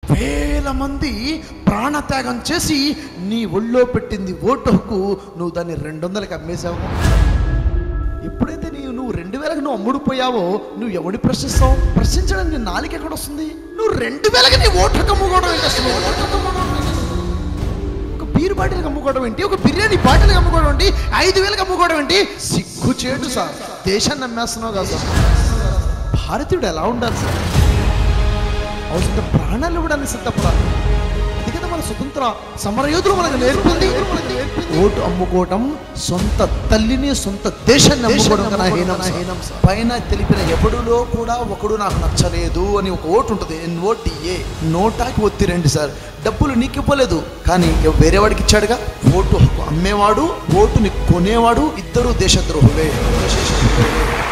వేల మంది ప్రాణత్యాగం చేసి నీ ఒళ్ళో పెట్టింది ఓటు హక్కు నువ్వు దాన్ని రెండు వందలకి అమ్మేశావు ఎప్పుడైతే నీవు నువ్వు రెండు వేలకు నువ్వు అమ్ముడుపోయావో నువ్వు ఎవడి ప్రశ్నిస్తావు ప్రశ్నించడానికి నీ నాలుగు ఎక్కడ వస్తుంది నువ్వు రెండు వేలకి నీ ఓటు హక్కు అమ్ముకోవడం ఏంటి అసలు ఓటు హక్కు అమ్ముకోవడం ఏంటి? ఒక బీర్ బాటిల్కి అమ్ముకోవడం ఏంటి ఒక బిర్యానీ బాటిల్కి అమ్ముకోవడం ఏంటి ఐదు వేలకు అమ్ముకోవడం ఏంటి సిగ్గు చేటు సార్ దేశాన్ని నమ్మేస్తున్నావు కదా సార్ భారతీయుడు ఎలా ఉండాలి సార్ అవసరం ప్రాణాలు ఇవ్వడానికి సిద్ధపడాలి అది కదా మన స్వతంత్ర సమరయోధులు మనకు నేర్పింది ఓటు అమ్ముకోవటం సొంత తల్లిని సొంత దేశాన్ని అమ్ముకోవడం కన్నా హీనం హీనం పైన తెలిపిన ఎవడులో కూడా ఒకడు నాకు నచ్చలేదు అని ఒక ఓటు ఉంటుంది ఎన్ఓటిఏ నోటాకి ఒత్తి రండి సార్ డబ్బులు నీకు ఇవ్వలేదు కానీ వేరే వాడికి ఇచ్చాడుగా ఓటు హక్కు అమ్మేవాడు ఓటుని కొనేవాడు ఇద్దరు దేశద్రోహులే